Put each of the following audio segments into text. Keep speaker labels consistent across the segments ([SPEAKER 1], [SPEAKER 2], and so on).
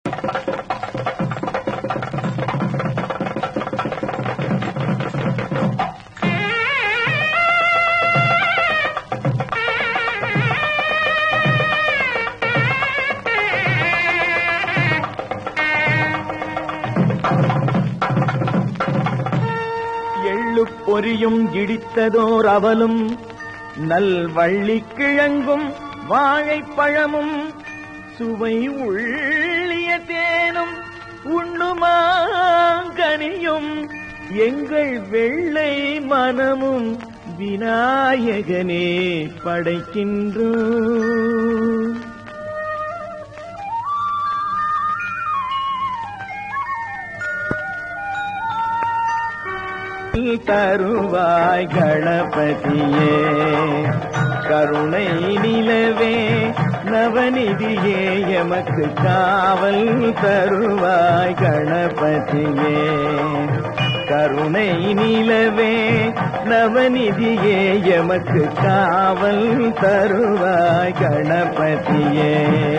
[SPEAKER 1] எள்ளு பொரியும் இடித்ததோர் அவலும் நல் வள்ளி கிழங்கும் வாழைப்பழமும் சுவை உள்ளிய தேனும் உண்ணுமாங்கனியும் எங்கள் வெள்ளை மனமும் விநாயகனே படைக்கின்றோம் தருவாய் கணபதியே கருணை நிலவே நவநிதியே எமக்கு காவல் தருவாய் கணபதியே கருணை நிலவே நவநிதியே எமக்கு காவல் தருவாய் கணபதியே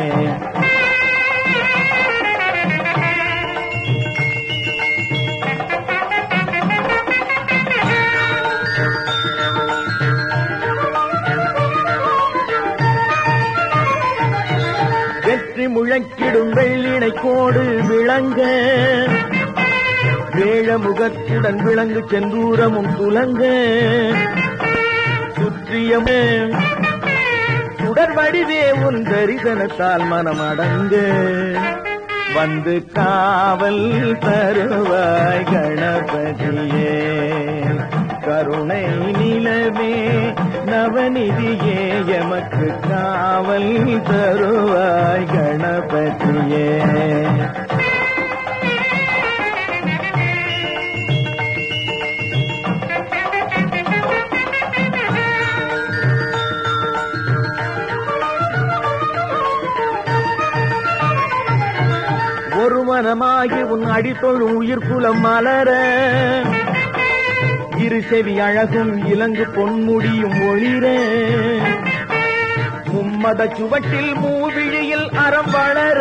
[SPEAKER 1] வெற்றி முழக்கிடும் வெள்ளினை கோடு விளங்க வேழ முகத்துடன் விளங்கு செந்தூரமும் துலங்க சுற்றியமே சுடர் வடிவே உன் தரிசனத்தால் மனம் அடங்க வந்து காவல் தருவாய் கணபதியே கருணை நிலவே நவநிதியே எமக்கு காவல் தருவாய் கணபதியே ஒரு மனமாகி உன் அடித்தொழும் உயிர்குலம் மலர இரு செவி அழகும் இலங்கு பொன்முடியும் ஒளிர மும்மத சுவட்டில் மூவிழியில் அறம் வளர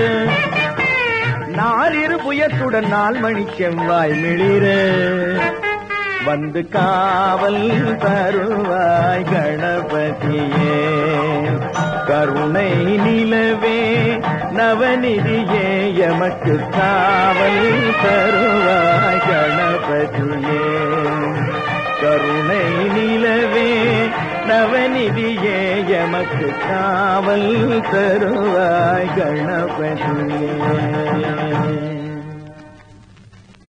[SPEAKER 1] நாலிரு புயத்துடன் நாள் மணி செவ்வாய் மிளிர வந்து காவல் தருவாய் கணபதியே கருணை நிலவே நவநிதியே எமக்கு காவல் தருவாய் கணபதியே கருணை நிலவே நவநிதியே எமக்கு காவல் தருவாய் கணபதியே